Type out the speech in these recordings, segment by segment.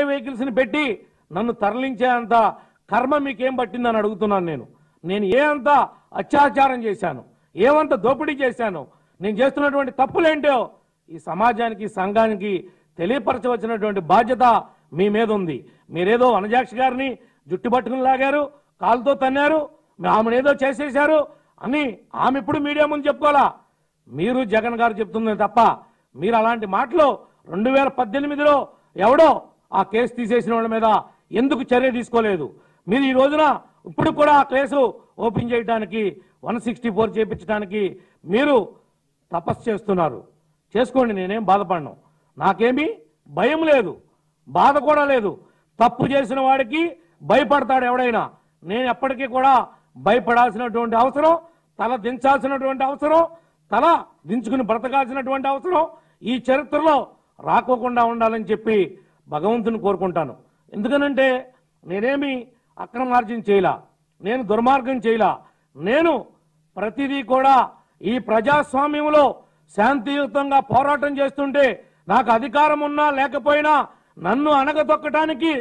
vehicles ని పెట్టి నన్ను తరలించే అంత కర్మ మీకేం పట్టిందని అడుగుతున్నాను నేను నేను ఏ అంత అత్యాచారం చేశాను ఏమంత దోపిడీ చేశాను నేను చేస్తున్నటువంటి తప్పులేంటో ఈ సమాజానికి సంఘానికి తెలియపరచవలసినటువంటి బాధ్యత మీ మీద ఉంది మీరేదో వనజాక్షి గారిని జుట్టు పట్టుకుని లాగారు కాలుతో తన్నారు ఆమెనేదో చేసేశారు అని ఆమె ఇప్పుడు మీడియా ముందు చెప్పుకోవాలా మీరు జగన్ గారు చెప్తుంది తప్ప మీరు అలాంటి మాటలు రెండు వేల పద్దెనిమిదిలో ఎవడో ఆ కేసు తీసేసిన వాళ్ళ మీద ఎందుకు చర్య తీసుకోలేదు మీరు ఈ రోజున ఇప్పుడు కూడా ఆ కేసు ఓపెన్ చేయడానికి వన్ సిక్స్టీ ఫోర్ చేపించడానికి మీరు తపస్సు చేస్తున్నారు చేసుకోండి నేనేం బాధపడను నాకేమీ భయం లేదు బాధ కూడా లేదు తప్పు చేసిన వాడికి భయపడతాడు ఎవడైనా నేను ఎప్పటికీ కూడా భయపడాల్సినటువంటి అవసరం తల దించాల్సినటువంటి అవసరం తల దించుకుని బ్రతకాల్సినటువంటి అవసరం ఈ చరిత్రలో రాకోకుండా ఉండాలని చెప్పి భగవంతుని కోరుకుంటాను ఎందుకనంటే నేనేమి అక్రమార్జన చేయలా నేను దుర్మార్గం చేయలా నేను ప్రతిదీ కూడా ఈ ప్రజాస్వామ్యంలో శాంతియుతంగా పోరాటం చేస్తుంటే నాకు అధికారం ఉన్నా లేకపోయినా నన్ను అనగతొక్కటానికి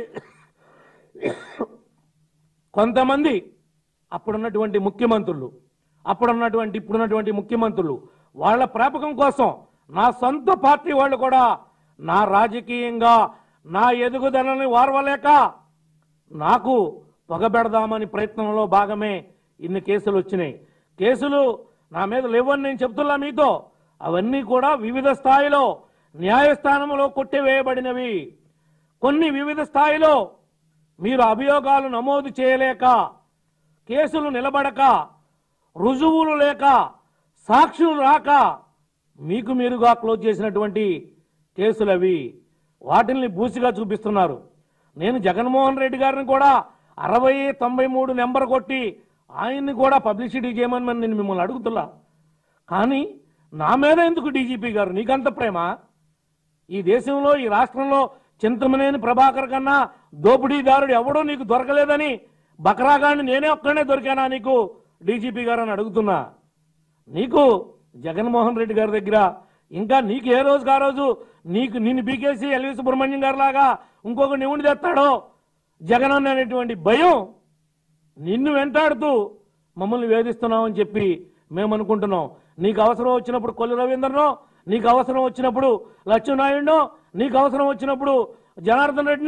కొంతమంది అప్పుడున్నటువంటి ముఖ్యమంత్రులు అప్పుడున్నటువంటి ఇప్పుడున్నటువంటి ముఖ్యమంత్రులు వాళ్ళ ప్రాపకం కోసం నా సొంత పార్టీ వాళ్ళు కూడా నా రాజకీయంగా నా ఎదుగుదలని వారవలేక నాకు పొగబెడదామని ప్రయత్నంలో భాగమే ఇన్ని కేసులు వచ్చినాయి కేసులు నా మీద లేవని నేను చెప్తున్నా మీతో అవన్నీ కూడా వివిధ స్థాయిలో న్యాయస్థానంలో కొట్టివేయబడినవి కొన్ని వివిధ స్థాయిలో మీరు అభియోగాలు నమోదు చేయలేక కేసులు నిలబడక రుజువులు లేక సాక్షులు రాక మీకు మీరుగా క్లోజ్ చేసినటువంటి కేసులు అవి వాటిని బూసిగా చూపిస్తున్నారు నేను జగన్మోహన్ రెడ్డి గారిని కూడా అరవై తొంభై మూడు నెంబర్ కొట్టి ఆయన్ని కూడా పబ్లిసిటీ చేయమని నేను మిమ్మల్ని అడుగుతున్నా కానీ నా మీద ఎందుకు డీజీపీ గారు నీకంత ప్రేమ ఈ దేశంలో ఈ రాష్ట్రంలో చింతమనేని ప్రభాకర్ కన్నా దోపిడీదారుడు ఎవడో నీకు దొరకలేదని బకరాగాన్ని నేనే ఒక్కనే దొరికానా నీకు డీజీపీ గారు అని అడుగుతున్నా నీకు జగన్మోహన్ రెడ్డి గారి దగ్గర ఇంకా నీకు ఏ రోజుకి ఆ రోజు నీకు నిన్ను బీకేసి ఎల్వి సుబ్రహ్మణ్యం గారి లాగా ఇంకొక నివుని తెస్తాడో జగన్ అన్న అనేటువంటి భయం నిన్ను వెంటాడుతూ మమ్మల్ని వేధిస్తున్నామని చెప్పి మేము అనుకుంటున్నాం నీకు అవసరం వచ్చినప్పుడు కొల్లు రవీంద్రనో నీకు అవసరం వచ్చినప్పుడు లక్ష్మీనాయుడునో నీకు అవసరం వచ్చినప్పుడు జనార్దన్ రెడ్డి